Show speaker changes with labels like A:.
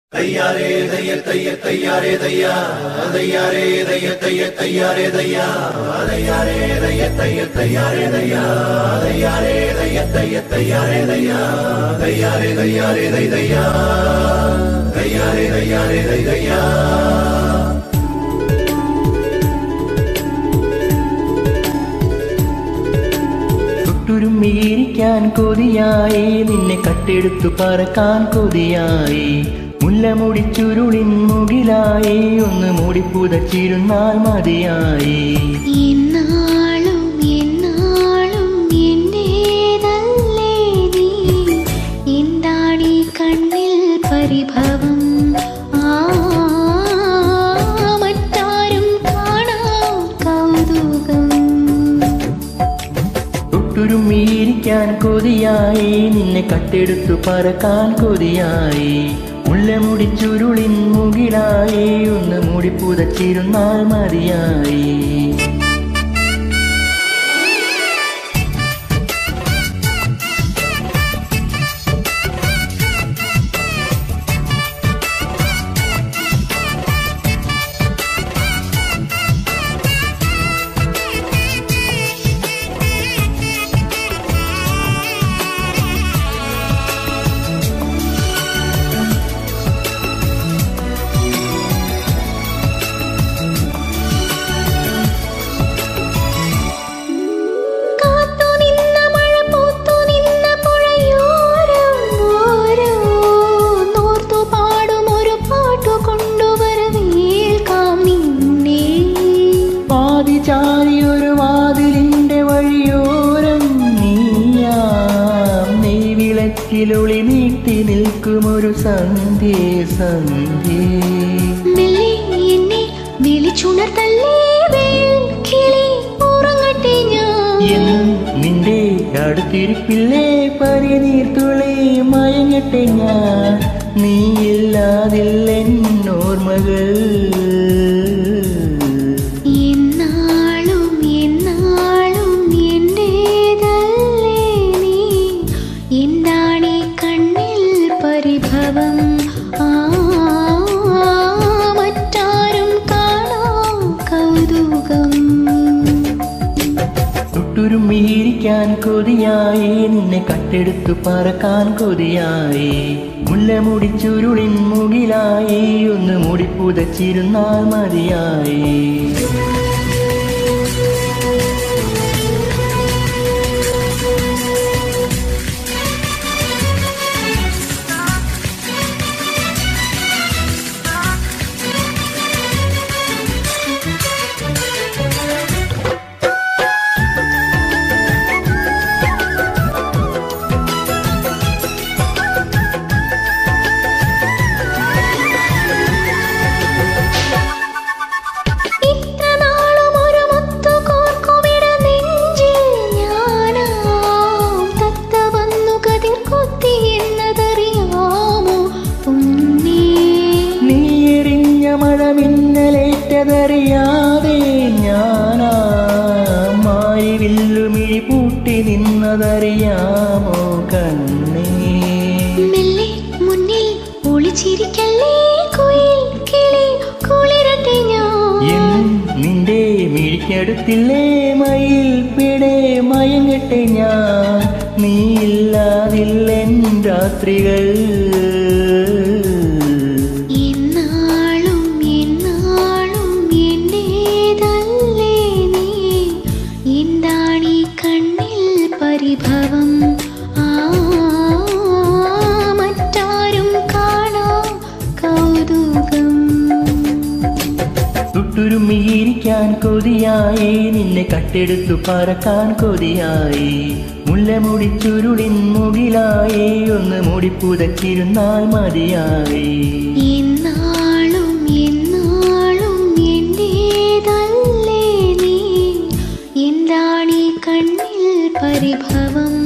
A: തൊട്ടുരുമ്മിയിരിക്കാൻ കൊതിയായി നിന്നെ കട്ടെടുത്തു പറക്കാൻ കൊതിയായി മുല്ലമുടി ചുരുളിൻ മുകിലായി ഒന്ന് മൂടി പുതച്ചിരുന്നാൽ മതിയായി
B: എന്നാളും എന്നാളും എന്റേതല്ലേ നീ എന്താണീ കണ്ണിൽ പരിഭവം ആ മറ്റാരും കാണാം കൗതുകം
A: തൊട്ടുരുമ്മിയിരിക്കാൻ കൊതിയായി നിന്നെ കട്ടെടുത്തു പറക്കാൻ കൊതിയായി മുല്ലമുടി ചുരുളിൻ മുകിലായി ഒന്ന് മൂടി പുതച്ചിരുന്നാൽ മതിയായി
B: കാത്തു നിന്ന മഴ പൂത്തു നിന്ന പുഴയോരം ഓരോ നോർത്തു പാടും ഒരു പാട്ടു കൊണ്ടുവരവേൽക്കാം നിന്നെ
A: പാതിചാരി ഒരു വാതിലിന്റെ വഴിയോരം നീയാം നെയ്വിളക്കിലൊളി നീട്ടി നിൽക്കുമൊരു സന്ധ്യേ സന്ധ്യേ
B: മെല്ലെ എന്നെ വിളിച്ചുണർത്തല്ലേ വേൽ കിളി ഉറങ്ങട്ടെ ഞാൻ
A: എന്നും നിന്റെ അടുത്തിരിപ്പില്ലേ പരിനീർത്തുളി മയങ്ങട്ടെ ഞാൻ നീയില്ലാതില്ലെന്നോർമ്മകൾ
B: എന്നാളും എന്നാളും എന്റേതല്ലേ നീ എന്താണീ കണ്ണിൽ പരിഭവം ആ മറ്റാരും കാണാം കൗതുകം
A: തൊട്ടുരുമ്മിയിരിക്കാൻ കൊതിയായി നിന്നെ കട്ടെടുത്തു പറക്കാൻ കൊതിയായി മുല്ലമുടി ചുരുളിൻ മുകിലായി ഒന്ന് മുടി പുതച്ചിരുന്നാൽ മതിയായി
B: ഇത്ര നാളും ഒരു മുത്തു കോർക്കുമിട നെഞ്ചിൽ ഞാനാം തത്ത വന്നു കതിർ കൊത്തി എന്നതറിയാമോ ഉണ്ണി
A: നീ എറിഞ്ഞ മഴ മിന്നലേറ്റതറിയാതെ ഞാനാ മായി വില്ലുമിഴി പൂട്ടി നിന്നതറിയാമോ കണ്ണേ
B: മെല്ലെ മുന്നിൽ ഒളിച്ചിരിക്കല്ലേ കുയിൽ കിളി കുളിരട്ടെ ഞാൻ
A: എന്നും നിന്റെ മിഴിക്കടുത്തില്ലേ മയിൽ പിടെ മയങ്ങട്ടെ ഞാൻ നീയില്ലാതില്ലെൻ രാത്രികൾ
B: എന്നാളും എന്നാളും എന്റേതല്ലേ നീ എന്താണീ കണ്ണിൽ പരിഭവം ആ മറ്റാരും കാണാം കൗതുകം
A: തൊട്ടുരുമ്മിയിരിക്കാൻ കൊതിയായി നിന്നെ കട്ടെടുത്തു പറക്കാൻ കൊതിയായി മുല്ലമുടി ചുരുളിൻ മുകിലായി ഒന്ന് മുടി പുതച്ചിരുന്നാൽ മതിയായി
B: എന്നാളും എന്നാളും എന്റേതല്ലേ നീ എന്താണീ കണ്ണിൽ പരിഭവം